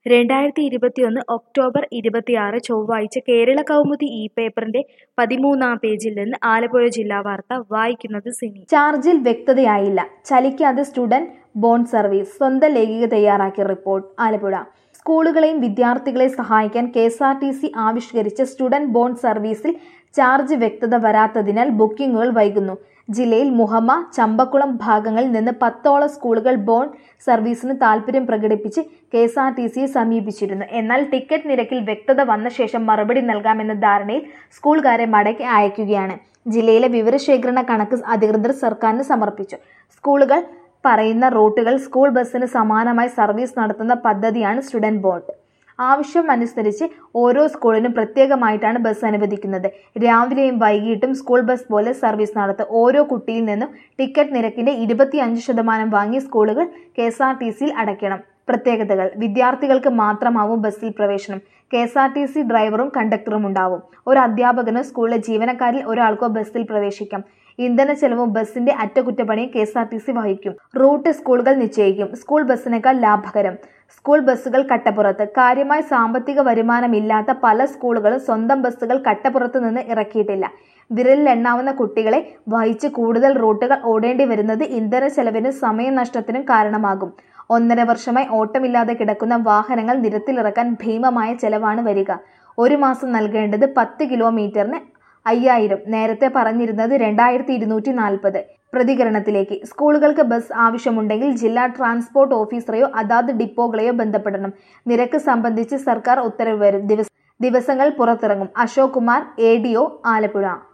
രണ്ടായിരത്തി ഇരുപത്തിയൊന്ന് ഒക്ടോബർ ഇരുപത്തിയാറ് ചൊവ്വാഴ്ച കേരള കൗമുദി ഇ പേപ്പറിന്റെ പതിമൂന്നാം പേജിൽ നിന്ന് ആലപ്പുഴ ജില്ലാ വാർത്ത വായിക്കുന്നത് സിനി ചാർജിൽ വ്യക്തതയായില്ല ചലിക്കാതെ സ്റ്റുഡന്റ് ബോണ്ട് സർവീസ് സ്വന്തം ലേഖിക തയ്യാറാക്കിയ റിപ്പോർട്ട് ആലപ്പുഴ സ്കൂളുകളെയും വിദ്യാർത്ഥികളെ സഹായിക്കാൻ K S R T C ആവിഷ്കരിച്ച സ്റ്റുഡന്റ് ബോണ്ട് സർവീസിൽ ചാർജ് വ്യക്തത വരാത്തതിനാൽ ബുക്കിംഗുകൾ വൈകുന്നു ജില്ലയിൽ മുഹമ്മ ചമ്പക്കുളം ഭാഗങ്ങളിൽ നിന്ന് പത്തോളം സ്കൂളുകൾ ബോണ്ട് സർവീസിന് താൽപര്യം പ്രകടിപ്പിച്ച് കെ എസ് ആർ ടി സിയെ സമീപിച്ചിരുന്നു എന്നാൽ ടിക്കറ്റ് നിരക്കിൽ വ്യക്തത വന്ന ശേഷം മറുപടി നൽകാമെന്ന ധാരണയിൽ സ്കൂളുകാരെ മടക്കി അയക്കുകയാണ് ജില്ലയിലെ വിവരശേഖരണ കണക്ക് അധികൃതർ സർക്കാരിന് സമർപ്പിച്ചു സ്കൂളുകൾ പറയുന്ന റൂട്ടുകൾ സ്കൂൾ ബസ്സിന് സമാനമായി സർവീസ് നടത്തുന്ന പദ്ധതിയാണ് സ്റ്റുഡന്റ് ബോണ്ട് ആവശ്യം അനുസരിച്ച് ഓരോ സ്കൂളിനും പ്രത്യേകമായിട്ടാണ് ബസ് അനുവദിക്കുന്നത് രാവിലെയും വൈകിട്ടും സ്കൂൾ ബസ് പോലെ സർവീസ് നടത്തും ഓരോ കുട്ടിയിൽ നിന്നും ടിക്കറ്റ് നിരക്കിന്റെ ഇരുപത്തിയഞ്ച് ശതമാനം വാങ്ങി സ്കൂളുകൾ കെ എസ് ആർ ടി സിയിൽ അടയ്ക്കണം പ്രത്യേകതകൾ വിദ്യാർത്ഥികൾക്ക് മാത്രമാവും ബസ്സിൽ പ്രവേശനം K S R T C ഡ്രൈവറും കണ്ടക്ടറും ഉണ്ടാവും ഒരു അധ്യാപകനോ സ്കൂളിലെ ജീവനക്കാരിൽ ഒരാൾക്കോ ബസ്സിൽ പ്രവേശിക്കാം ഇന്ധന ചെലവും ബസിന്റെ അറ്റകുറ്റപ്പണിയും K S R T C വഹിക്കും റൂട്ട് സ്കൂളുകൾ നിശ്ചയിക്കും സ്കൂൾ ബസ്സിനേക്കാൾ ലാഭകരം സ്കൂൾ ബസ്സുകൾ കട്ടപ്പുറത്ത് കാര്യമായ സാമ്പത്തിക വരുമാനമില്ലാത്ത പല സ്കൂളുകളും സ്വന്തം ബസ്സുകൾ കട്ടപ്പുറത്ത് നിന്ന് ഇറക്കിയിട്ടില്ല വിരലിൽ എണ്ണാവുന്ന കുട്ടികളെ വഹിച്ച് കൂടുതൽ റൂട്ടുകൾ ഓടേണ്ടി വരുന്നത് ഇന്ധന ചെലവിനും സമയനഷ്ടത്തിനും കാരണമാകും ഒന്നര വർഷമായി ഓട്ടമില്ലാതെ കിടക്കുന്ന വാഹനങ്ങൾ നിരത്തിലിറക്കാൻ ഭീമമായ ചെലവാണ് വരിക ഒരു മാസം നൽകേണ്ടത് പത്ത് കിലോമീറ്ററിന് അയ്യായിരം നേരത്തെ പറഞ്ഞിരുന്നത് രണ്ടായിരത്തി ഇരുന്നൂറ്റി നാൽപ്പത് പ്രതികരണത്തിലേക്ക് സ്കൂളുകൾക്ക് ബസ് ആവശ്യമുണ്ടെങ്കിൽ ജില്ലാ ട്രാൻസ്പോർട്ട് ഓഫീസറെയോ അതാത് ഡിപ്പോകളെയോ ബന്ധപ്പെടണം നിരക്ക് സംബന്ധിച്ച് സർക്കാർ ഉത്തരവ് വരും ദിവസങ്ങൾ പുറത്തിറങ്ങും Ashok Kumar A D O Alappuzha